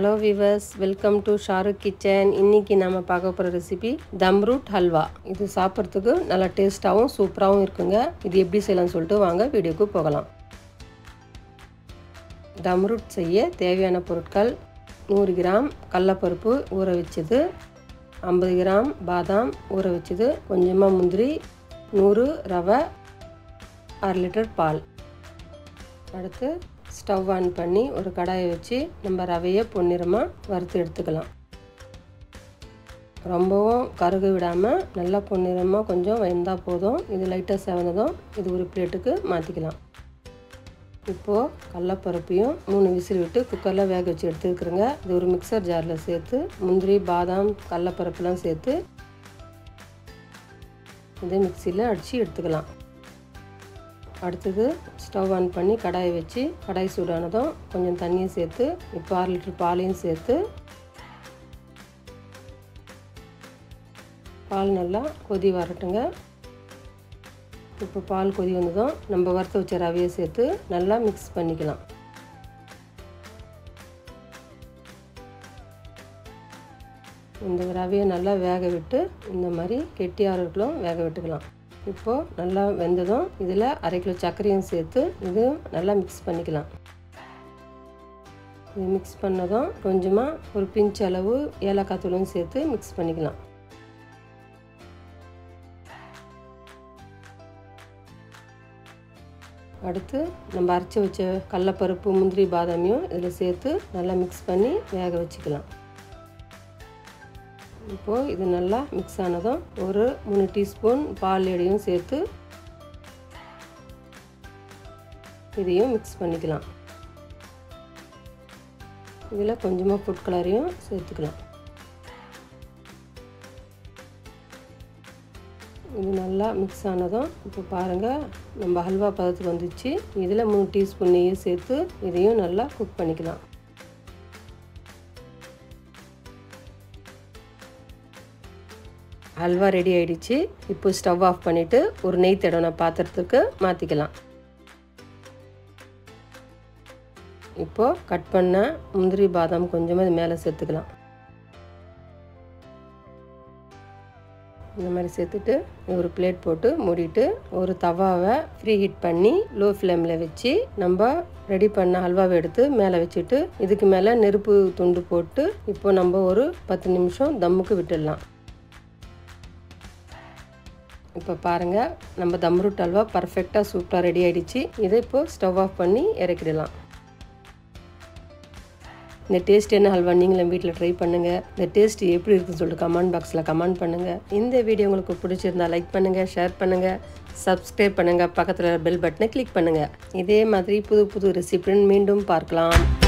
hello viewers welcome to Shahrukh kitchen இன்னைக்கு நம்ம பார்க்க போகிற ரெசிபி தம் ரூட் ஹல்வா இது சாப்பிட்றதுக்கு நல்லா டேஸ்ட்டாகவும் சூப்பராகவும் இருக்குங்க இது எப்படி செய்யலாம்னு சொல்லிட்டு வாங்க வீடியோக்கு போகலாம் தம் ரூட் செய்ய தேவையான பொருட்கள் நூறு கிராம் கடலப்பருப்பு ஊற வச்சது ஐம்பது கிராம் பாதாம் ஊற வச்சது கொஞ்சமாக முந்திரி நூறு ரவை அரை லிட்டர் பால் அடுத்து ஸ்டவ் ஆன் பண்ணி ஒரு கடாயை வச்சு நம்ம ரவையை பொன்னிறமாக வறுத்து எடுத்துக்கலாம் ரொம்பவும் கருகு விடாமல் நல்லா பொன்னிறமாக கொஞ்சம் வெந்தால் போதும் இது லைட்டாக செவந்ததும் இது ஒரு பிளேட்டுக்கு மாற்றிக்கலாம் இப்போது கடலப்பருப்பையும் மூணு விசில் விட்டு குக்கரில் வேக வச்சு எடுத்துருக்குறேங்க இது ஒரு மிக்சர் ஜாரில் சேர்த்து முந்திரி பாதாம் கடலப்பருப்புலாம் சேர்த்து இதை மிக்சியில் அடித்து எடுத்துக்கலாம் அடுத்தது ஸ்டவ் ஆன் பண்ணி கடாயை வச்சு கடாய் சூடானதும் கொஞ்சம் தண்ணியை சேர்த்து இப்போ அரை லிட்டர் பாலையும் சேர்த்து பால் நல்லா கொதி வரட்டுங்க இப்போ பால் கொதி வந்ததும் நம்ம வறுத்து வச்ச ரவையை சேர்த்து நல்லா மிக்ஸ் பண்ணிக்கலாம் இந்த ரவையை நல்லா வேக விட்டு இந்த மாதிரி கெட்டியாக இருக்கலும் வேக விட்டுக்கலாம் இப்போது நல்லா வெந்ததும் இதில் அரை கிலோ சர்க்கரையும் சேர்த்து இது நல்லா மிக்ஸ் பண்ணிக்கலாம் இது மிக்ஸ் பண்ணதும் கொஞ்சமாக ஒரு பிஞ்ச் அளவு ஏலக்காய் தூளும் சேர்த்து மிக்ஸ் பண்ணிக்கலாம் அடுத்து நம்ம அரைச்சி வச்ச கடலப்பருப்பு முந்திரி பாதாமியும் இதில் சேர்த்து நல்லா மிக்ஸ் பண்ணி வேக வச்சுக்கலாம் இப்போது இது நல்லா மிக்ஸ் ஆனதும் ஒரு மூணு டீஸ்பூன் பால் எடையும் சேர்த்து இதையும் மிக்ஸ் பண்ணிக்கலாம் இதில் கொஞ்சமாக ஃபுட் கலரையும் சேர்த்துக்கலாம் இது நல்லா மிக்ஸ் ஆனதும் இப்போ பாருங்கள் நம்ம ஹல்வா பதத்துக்கு வந்துச்சு இதில் மூணு டீஸ்பூன் நெய்யும் சேர்த்து இதையும் நல்லா குக் பண்ணிக்கலாம் ஹல்வா ரெடி ஆகிடுச்சு இப்போ ஸ்டவ் ஆஃப் பண்ணிவிட்டு ஒரு நெய் தடவின பாத்திரத்துக்கு மாற்றிக்கலாம் இப்போது கட் பண்ண முந்திரி பாதாம் கொஞ்சமாக இது மேலே சேர்த்துக்கலாம் இந்த மாதிரி சேர்த்துட்டு ஒரு பிளேட் போட்டு மூடிட்டு ஒரு தவாவை ஃப்ரீ ஹீட் பண்ணி லோ ஃப்ளேமில் வச்சு நம்ம ரெடி பண்ண ஹல்வாவை எடுத்து மேலே வச்சுட்டு இதுக்கு மேலே நெருப்பு துண்டு போட்டு இப்போ நம்ம ஒரு பத்து நிமிஷம் தம்முக்கு விட்டுடலாம் இப்போ பாருங்கள் நம்ம தம்ரூட் அல்வா பர்ஃபெக்டாக சூப்பராக ரெடி ஆகிடுச்சு இதை இப்போது ஸ்டவ் ஆஃப் பண்ணி இறக்கிடலாம் இந்த டேஸ்ட் என்ன ஹல்வா நீங்களும் வீட்டில் ட்ரை பண்ணுங்கள் இந்த டேஸ்ட் எப்படி இருக்குன்னு சொல்லிட்டு கமெண்ட் பாக்ஸில் கமெண்ட் பண்ணுங்கள் இந்த வீடியோ உங்களுக்கு பிடிச்சிருந்தா லைக் பண்ணுங்கள் ஷேர் பண்ணுங்கள் சப்ஸ்கிரைப் பண்ணுங்கள் பக்கத்தில் பெல் பட்டனை கிளிக் பண்ணுங்கள் இதே மாதிரி புது புது ரெசிபியுடன் மீண்டும் பார்க்கலாம்